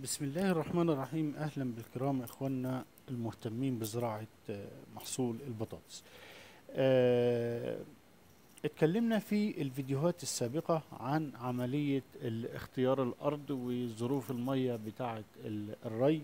بسم الله الرحمن الرحيم اهلا بالكرام اخواننا المهتمين بزراعه آه، محصول البطاطس آه، اتكلمنا في الفيديوهات السابقه عن عمليه ال- اختيار الارض وظروف الميه بتاعه ال- الري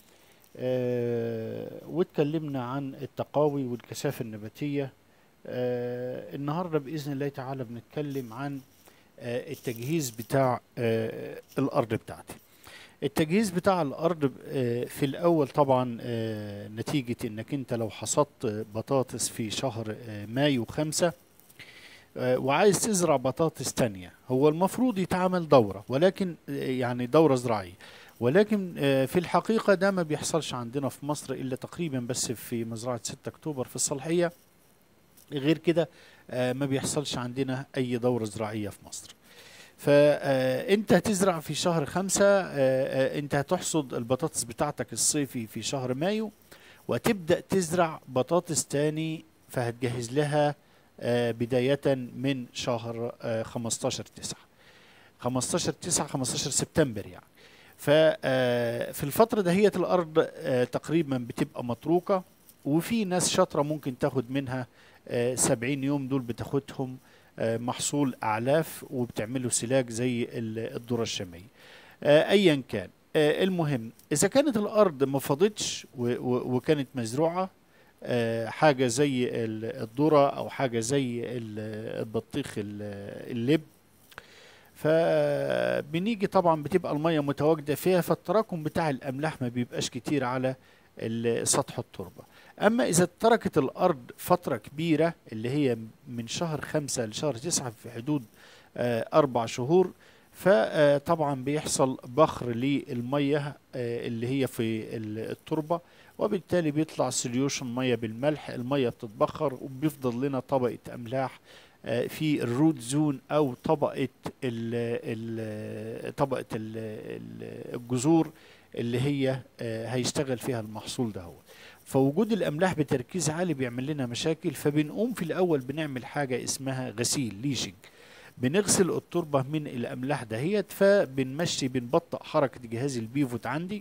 آه، واتكلمنا عن التقاوي والكثافه النباتيه آه، النهارده باذن الله تعالى بنتكلم عن آه، التجهيز بتاع آه، الارض بتاعتي التجهيز بتاع الارض آه، في الاول طبعا آه، نتيجة انك انت لو حصدت بطاطس في شهر آه، مايو خمسة آه، وعايز تزرع بطاطس تانية هو المفروض يتعمل دورة ولكن آه، يعني دورة زراعية ولكن آه، في الحقيقة ده ما بيحصلش عندنا في مصر إلا تقريبا بس في مزرعة 6 أكتوبر في الصالحية غير كده آه، ما بيحصلش عندنا أي دورة زراعية في مصر فانت هتزرع في شهر خمسة آه، آه، انت هتحصد البطاطس بتاعتك الصيفي في شهر مايو وتبدأ تزرع بطاطس تاني فهتجهز لها آه، بداية من شهر آه، 15 تسعة 15 تسعة 15 سبتمبر يعني ففي الفترة دهيت الأرض آه، تقريبا بتبقى متروكة وفي ناس شاطرة ممكن تاخد منها آه، 70 يوم دول بتاخدهم آه، محصول اعلاف وبتعمله سلاج زي ال- الذره الشاميه آه، ايا كان آه، المهم اذا كانت الارض ما فاضتش و- و- وكانت مزروعه آه، حاجه زي ال- الذره او حاجه زي ال- البطيخ ال- اللب فبنيجي طبعا بتبقى الميه متواجده فيها فالتراكم بتاع الاملاح ما بيبقاش كتير على ال- سطح التربه اما اذا تركت الارض فتره كبيره اللي هي من شهر خمسة لشهر تسعة في حدود آه، اربع شهور فطبعا بيحصل بخر للميه آه، اللي هي في ال- التربه وبالتالي بيطلع سوليوشن ميه بالملح الميه بتتبخر وبيفضل لنا طبقه املاح آه، في الروت زون او طبقه ال ال طبقه ال ال الجذور اللي هي آه، هيشتغل فيها المحصول ده هو فوجود الاملاح بتركيز عالي بيعمل لنا مشاكل فبنقوم في الاول بنعمل حاجه اسمها غسيل ليشنج بنغسل التربه من الاملاح دهيت فبنمشي بنبطئ حركه جهاز البيفوت عندي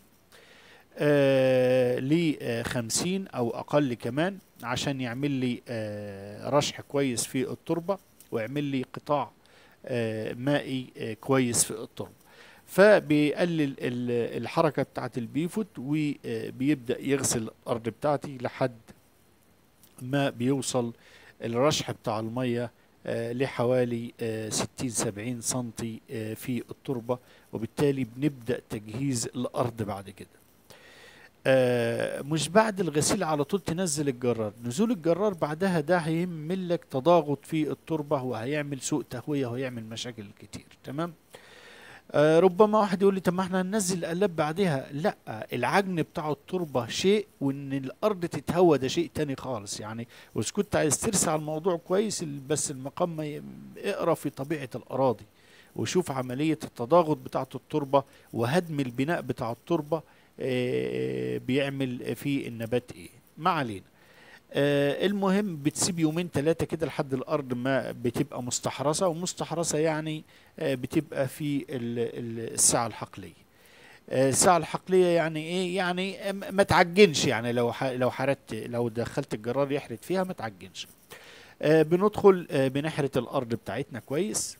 آه ل 50 او اقل كمان عشان يعمل لي آه رشح كويس في التربه ويعمل لي قطاع آه مائي آه كويس في التربه فبيقلل ال- الحركه بتاعت البيفوت وبيبدا يغسل الارض بتاعتي لحد ما بيوصل الرشح بتاع الميه آه، لحوالي آه، 60 70 سنتي آه، في التربه وبالتالي بنبدا تجهيز الارض بعد كده آه، مش بعد الغسيل على طول تنزل الجرار نزول الجرار بعدها ده هيعمل لك تضاغط في التربه وهيعمل سوء تهويه وهيعمل مشاكل كتير تمام آه، ربما واحد يقول لي طب ما احنا هننزل القلاب بعدها لا العجن بتاع التربه شيء وان الارض تتهوى ده شيء تاني خالص يعني واذا كنت عايز ترسى على الموضوع كويس ال- بس المقام ما ي- اقرا في طبيعه الاراضي وشوف عمليه التضاغط بتاعه التربه وهدم البناء بتاع التربه آه، بيعمل في النبات ايه ما علينا آه، المهم بتسيب يومين ثلاثة كده لحد الأرض ما بتبقى مستحرسة ومستحرسة يعني آه، بتبقى في ال- ال- الساعة الحقلية آه، الساعة الحقلية يعني ايه يعني آه، ما تعجنش يعني لو ح- لو حرت لو دخلت الجرار يحرت فيها ما تعجنش آه، بندخل آه، بنحرة الأرض بتاعتنا كويس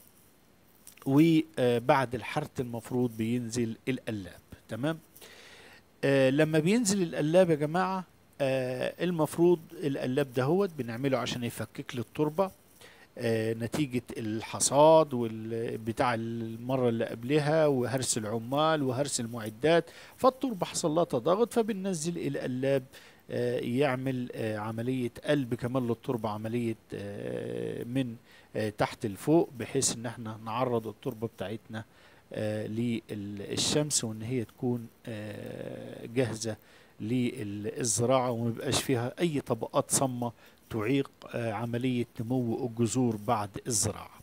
وبعد الحرث المفروض بينزل القلاب تمام آه، لما بينزل القلاب يا جماعة آه، المفروض القلاب دهوت بنعمله عشان يفكك لي التربة آه، نتيجة الحصاد والبتاع المرة اللي قبلها وهرس العمال وهرس المعدات فالتربة حصل لها تضاغط فبننزل القلاب آه، يعمل آه، عملية قلب كمان للتربة عملية آه، من آه، تحت لفوق بحيث ان احنا نعرض التربة بتاعتنا آه، للشمس وان هي تكون آه، جاهزة للزراعة وما يبقاش فيها اي طبقات صمة تعيق آه، عملية نمو الجذور بعد الزراعة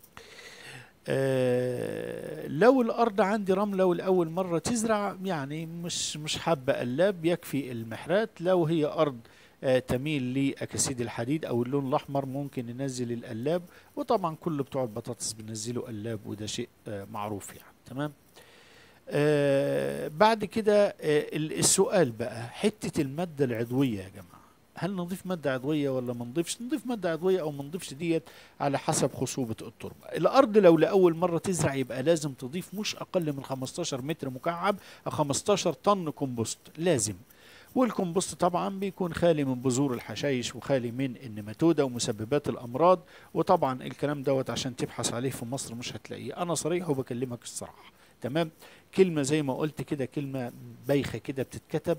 آه، لو الارض عندي رمله والاول مره تزرع يعني مش مش حابه قلاب يكفي المحرات لو هي ارض آه، تميل لاكاسيد الحديد او اللون الاحمر ممكن ننزل القلاب وطبعا كل بتوع البطاطس بينزلوا قلاب وده شيء آه، معروف يعني تمام آه، بعد كده آه، ال- السؤال بقى حته الماده العضويه يا جماعه هل نضيف ماده عضويه ولا ما نضيفش نضيف ماده عضويه او ما نضيفش ديت على حسب خصوبه التربه الارض لو لاول مره تزرع يبقى لازم تضيف مش اقل من 15 متر مكعب او 15 طن كومبوست لازم والكمبوست طبعا بيكون خالي من بذور الحشائش وخالي من النماتوده ومسببات الامراض وطبعا الكلام دوت عشان تبحث عليه في مصر مش هتلاقيه انا صريح وبكلمك الصراحه تمام كلمه زي ما قلت كده كلمه بايخه كده بتتكتب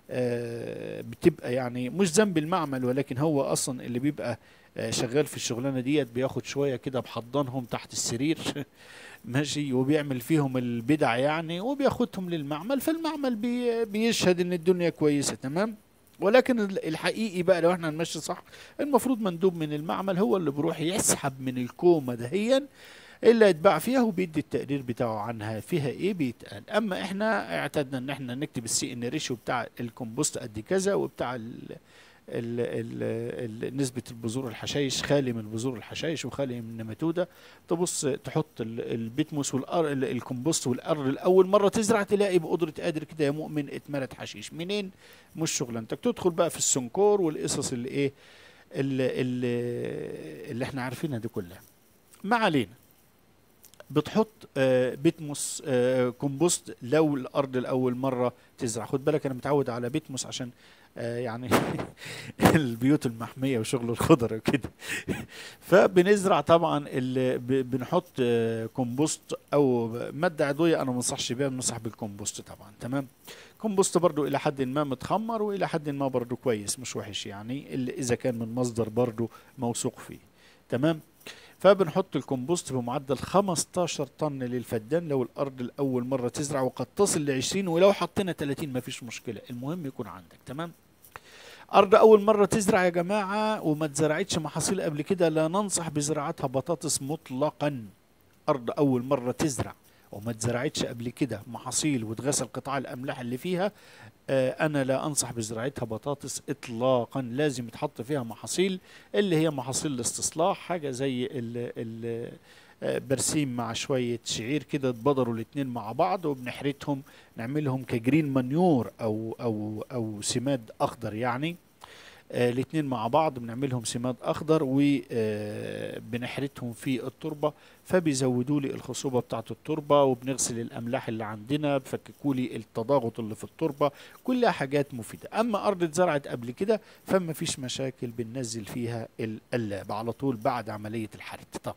آه بتبقى يعني مش ذنب المعمل ولكن هو اصلا اللي بيبقى آه شغال في الشغلانه ديت بياخد شويه كده بحضنهم تحت السرير ماشي وبيعمل فيهم البدع يعني وبياخدهم للمعمل فالمعمل بي بيشهد ان الدنيا كويسه تمام ولكن ال- الحقيقي بقى لو احنا هنمشي صح المفروض مندوب من المعمل هو اللي بيروح يسحب من الكومه دهيا اللي يتباع فيها وبيدي التقرير بتاعه عنها فيها ايه بيتقال اما احنا اعتدنا ان احنا نكتب السي ان ريشيو بتاع الكمبوست قد كذا وبتاع ال ال ال ال نسبة البذور الحشائش خالي من بذور الحشائش وخالي من النماتودة تبص تحط ال- البيتموس والأر ال- الكمبوست والأر الأول مرة تزرع تلاقي بقدرة قادر كده يا مؤمن اتملت حشيش منين مش شغلانتك تدخل بقى في السنكور والقصص اللي ايه اللي, اللي, اللي احنا عارفينها دي كلها ما علينا بتحط آه، بيتموس آه، كومبوست لو الارض لاول مره تزرع خد بالك انا متعود على بيتموس عشان آه، يعني البيوت المحميه وشغل الخضر وكده فبنزرع طبعا ال- ب- بنحط آه، كومبوست او ماده عضويه انا ما انصحش بيها بنصح بالكومبوست طبعا تمام كومبوست برضو الى حد ما متخمر والى حد ما برضو كويس مش وحش يعني اللي اذا كان من مصدر برضو موثوق فيه تمام فبنحط الكمبوست بمعدل 15 طن للفدان لو الارض الاول مره تزرع وقد تصل ل 20 ولو حطينا 30 مفيش مشكله المهم يكون عندك تمام ارض اول مره تزرع يا جماعه وما اتزرعتش محاصيل قبل كده لا ننصح بزراعتها بطاطس مطلقا ارض اول مره تزرع وما اتزرعتش قبل كده محاصيل واتغسل قطاع الاملاح اللي فيها آه، انا لا انصح بزراعتها بطاطس اطلاقا لازم يتحط فيها محاصيل اللي هي محاصيل الاستصلاح حاجه زي ال ال آه، برسيم مع شويه شعير كده اتبدروا الاتنين مع بعض وبنحرتهم نعملهم كجرين مانيور او او او سماد اخضر يعني آه الاتنين مع بعض بنعملهم سماد اخضر وبنحرتهم في التربه فبيزودوا لي الخصوبه بتاعه التربه وبنغسل الاملاح اللي عندنا بفككوا لي التضاغط اللي في التربه كلها حاجات مفيده اما ارض اتزرعت قبل كده فما فيش مشاكل بننزل فيها القلاب على طول بعد عمليه الحرث طب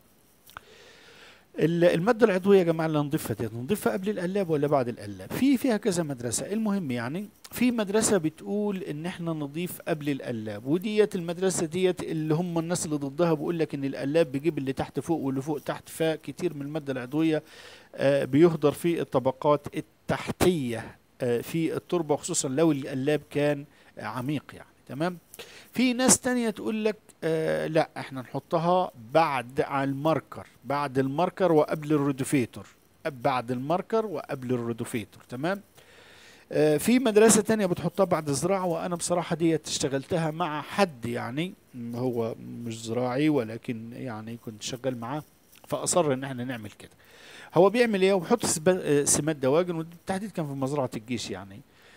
ال- الماده العضويه يا جماعه اللي نضيفها ديت نضيفها قبل القلاب ولا بعد القلاب في فيها كذا مدرسه المهم يعني في مدرسه بتقول ان احنا نضيف قبل القلاب وديت المدرسه ديت اللي هم الناس اللي ضدها بيقول لك ان القلاب بيجيب اللي تحت فوق واللي فوق تحت فكتير من الماده العضويه آه، بيهدر في الطبقات التحتيه آه، في التربه خصوصا لو القلاب كان آه، عميق يعني تمام في ناس تانية تقول لك آه لا احنا نحطها بعد على الماركر بعد الماركر وقبل الرودوفيتور بعد الماركر وقبل الرودوفيتور تمام آه في مدرسة تانية بتحطها بعد زراعة وانا بصراحة ديت اشتغلتها مع حد يعني م، هو مش زراعي ولكن يعني كنت شغال معاه فاصر ان احنا نعمل كده هو بيعمل ايه وبيحط سب- آه، سماد دواجن والتحديد كان في مزرعة الجيش يعني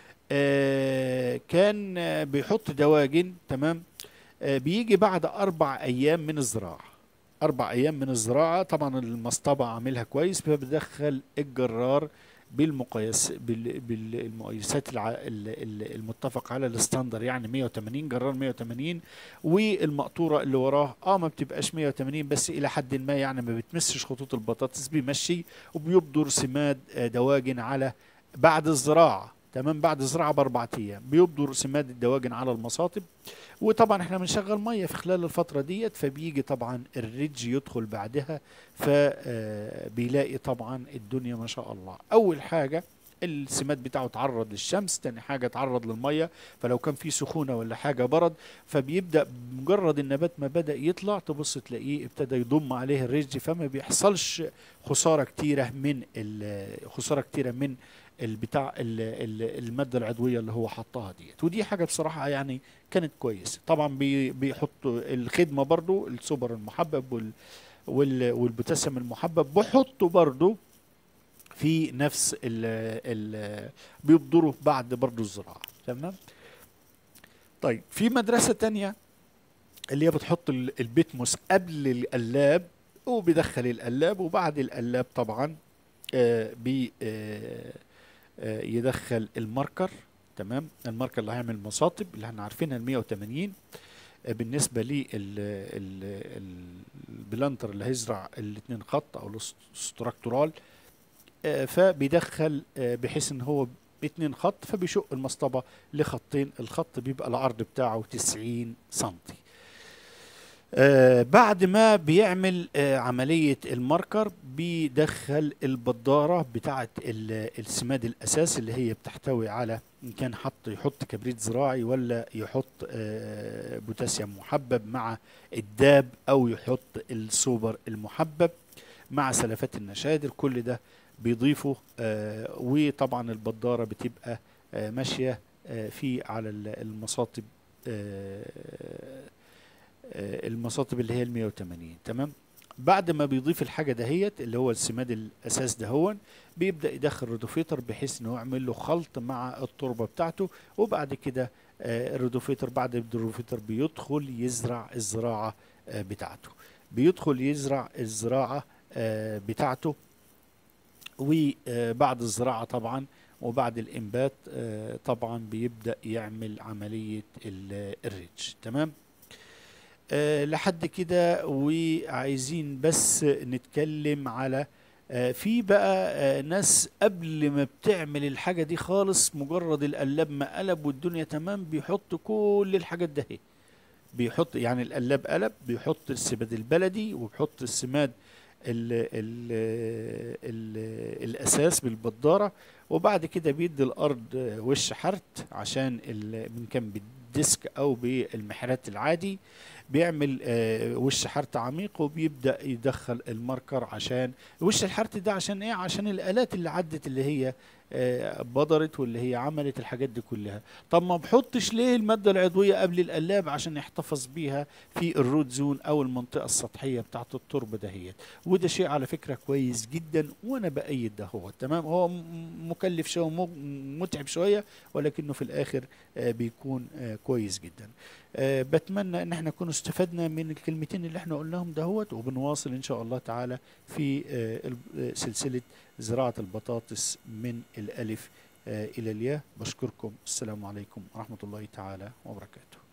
آه كان آه، بيحط دواجن تمام آه، بيجي بعد أربع أيام من الزراعة أربع أيام من الزراعة طبعا المصطبة عاملها كويس فبدخل الجرار بالمقياس بال- بالمقايسات الع... ال- ال- المتفق على الستاندر يعني 180 جرار 180 والمقطوره اللي وراه اه ما بتبقاش 180 بس الى حد ما يعني ما بتمسش خطوط البطاطس بيمشي وبيبدر سماد آه، دواجن على بعد الزراعه تمام بعد الزراعه باربع ايام بيبدر سماد الدواجن على المصاطب وطبعا احنا بنشغل ميه في خلال الفتره ديت فبيجي طبعا الريدج يدخل بعدها فبيلاقي طبعا الدنيا ما شاء الله اول حاجه السماد بتاعه اتعرض للشمس تاني حاجه اتعرض للميه فلو كان في سخونه ولا حاجه برد فبيبدا بمجرد النبات ما بدا يطلع تبص تلاقيه ابتدى يضم عليه الريدج فما بيحصلش خساره كتيره من ال- خساره كتيره من البتاع ال- ال- الماده العضويه اللي هو حطها ديت ودي حاجه بصراحه يعني كانت كويسه طبعا بي- بيحطوا الخدمه برضو السوبر المحبب وال وال- والبوتاسيوم المحبب بحطوا برضو في نفس ال ال بيبدروا بعد برضو الزراعة تمام طيب في مدرسة تانية اللي هي بتحط ال- البتموس قبل القلاب وبيدخل القلاب وبعد القلاب طبعا آه بي آه آه يدخل الماركر تمام الماركر اللي هيعمل مصاطب اللي احنا عارفينها ال 180 آه بالنسبه للبلانتر اللي هيزرع الاثنين خط او الاستراكتورال آه فبيدخل آه بحيث ان هو باتنين خط فبيشق المصطبه لخطين الخط بيبقى العرض بتاعه 90 سنتي آه بعد ما بيعمل آه عملية الماركر بيدخل البضارة بتاعة ال- السماد الأساسي اللي هي بتحتوي على إن كان حط يحط كبريت زراعي ولا يحط آه بوتاسيوم محبب مع الداب أو يحط السوبر المحبب مع سلفات النشادر كل ده بيضيفه آه وطبعا البضارة بتبقى آه ماشية آه في على ال- المصاطب آه آه، المصاطب اللي هي ال 180 تمام بعد ما بيضيف الحاجه دهيت اللي هو السماد الاساس دهون بيبدا يدخل رودوفيتر بحيث انه يعمل له خلط مع التربه بتاعته وبعد كده آه، الرودوفيتر بعد الرودوفيتر بيدخل يزرع الزراعه آه، بتاعته بيدخل يزرع الزراعه آه، بتاعته وبعد الزراعه طبعا وبعد الانبات آه، طبعا بيبدا يعمل عمليه ال- الريتش تمام آه، لحد كده وعايزين بس نتكلم على آه، في بقى آه، ناس قبل ما بتعمل الحاجة دي خالص مجرد القلاب ما قلب والدنيا تمام بيحط كل الحاجات ده هي بيحط يعني القلاب قلب بيحط السماد البلدي وبيحط السماد ال ال ال الاساس بالبداره وبعد كده بيدي الارض آه، وش حرت عشان ال- من كان بالديسك او بالمحرات العادي بيعمل آه، وش حرت عميق وبيبدا يدخل الماركر عشان وش الحرت ده عشان ايه عشان الالات اللي عدت اللي هي آه، بدرت واللي هي عملت الحاجات دي كلها طب ما بحطش ليه الماده العضويه قبل القلاب عشان يحتفظ بيها في الروت زون او المنطقه السطحيه بتاعت التربه دهيت وده شيء على فكره كويس جدا وانا بايد ده هو تمام هو م- مكلف شويه وم- متعب شويه ولكنه في الاخر آه، بيكون آه، كويس جدا آه، بتمنى ان احنا نكون استفدنا من الكلمتين اللي احنا قلناهم دهوت وبنواصل ان شاء الله تعالى في آه، ال- آه، سلسله زراعه البطاطس من الالف آه، الى الياء بشكركم السلام عليكم ورحمه الله تعالى وبركاته